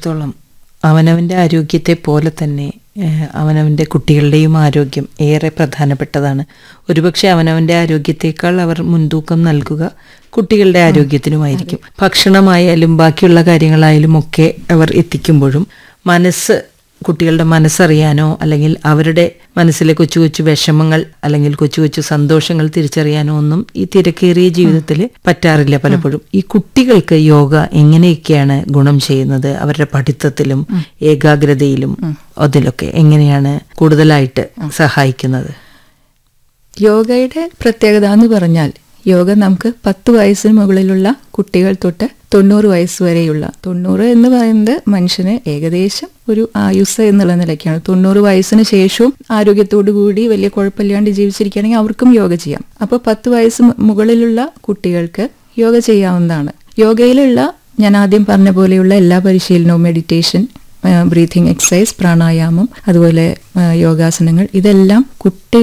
സംബന്ധിച്ചിടത്തോളം അവനവൻ്റെ ആരോഗ്യത്തെ പോലെ തന്നെ ഏഹ്, അവനവൻ്റെ കുട്ടികളുടെയും ആരോഗ്യം ഏറെ പ്രധാനപ്പെട്ടതാണ് ഒരുപക്ഷെ അവനവൻ്റെ ആരോഗ്യത്തേക്കാൾ അവർ മുൻതൂക്കം നൽകുക കുട്ടികളുടെ ആരോഗ്യത്തിനുമായിരിക്കും ഭക്ഷണമായാലും ബാക്കിയുള്ള കാര്യങ്ങളായാലും ഒക്കെ അവർ എത്തിക്കുമ്പോഴും മനസ്സ് കുട്ടികളുടെ മനസ്സറിയാനോ അല്ലെങ്കിൽ അവരുടെ മനസ്സിലെ കൊച്ചു കൊച്ചു വിഷമങ്ങൾ അല്ലെങ്കിൽ കൊച്ചു കൊച്ചു സന്തോഷങ്ങൾ തിരിച്ചറിയാനോ ഒന്നും ഈ തിരക്കേറിയ ജീവിതത്തിൽ പറ്റാറില്ല പലപ്പോഴും ഈ കുട്ടികൾക്ക് യോഗ എങ്ങനെയൊക്കെയാണ് ഗുണം ചെയ്യുന്നത് അവരുടെ പഠിത്തത്തിലും ഏകാഗ്രതയിലും അതിലൊക്കെ എങ്ങനെയാണ് കൂടുതലായിട്ട് സഹായിക്കുന്നത് യോഗയുടെ പ്രത്യേകത എന്ന് പറഞ്ഞാൽ യോഗ നമുക്ക് പത്ത് വയസ്സിന് മുകളിലുള്ള കുട്ടികൾ തൊട്ട് തൊണ്ണൂറ് വയസ്സ് വരെയുള്ള തൊണ്ണൂറ് എന്ന് പറയുന്നത് മനുഷ്യന് ഏകദേശം ഒരു ആയുസ് എന്നുള്ള നിലയ്ക്കാണ് തൊണ്ണൂറ് വയസ്സിന് ശേഷവും ആരോഗ്യത്തോടു കൂടി വലിയ കുഴപ്പമില്ലാണ്ട് ജീവിച്ചിരിക്കുകയാണെങ്കിൽ അവർക്കും യോഗ ചെയ്യാം അപ്പോൾ പത്ത് വയസ്സ് മു- മുകളിലുള്ള കുട്ടികൾക്ക് യോഗ ചെയ്യാവുന്നതാണ് യോഗയിലുള്ള ഞാൻ ആദ്യം പറഞ്ഞ പോലെയുള്ള എല്ലാ പരിശീലനവും മെഡിറ്റേഷൻ ബ്രീതിങ് എക്സസൈസ് പ്രാണായാമം അതുപോലെ ആ, യോഗാസനങ്ങൾ ഇതെല്ലാം കുട്ടി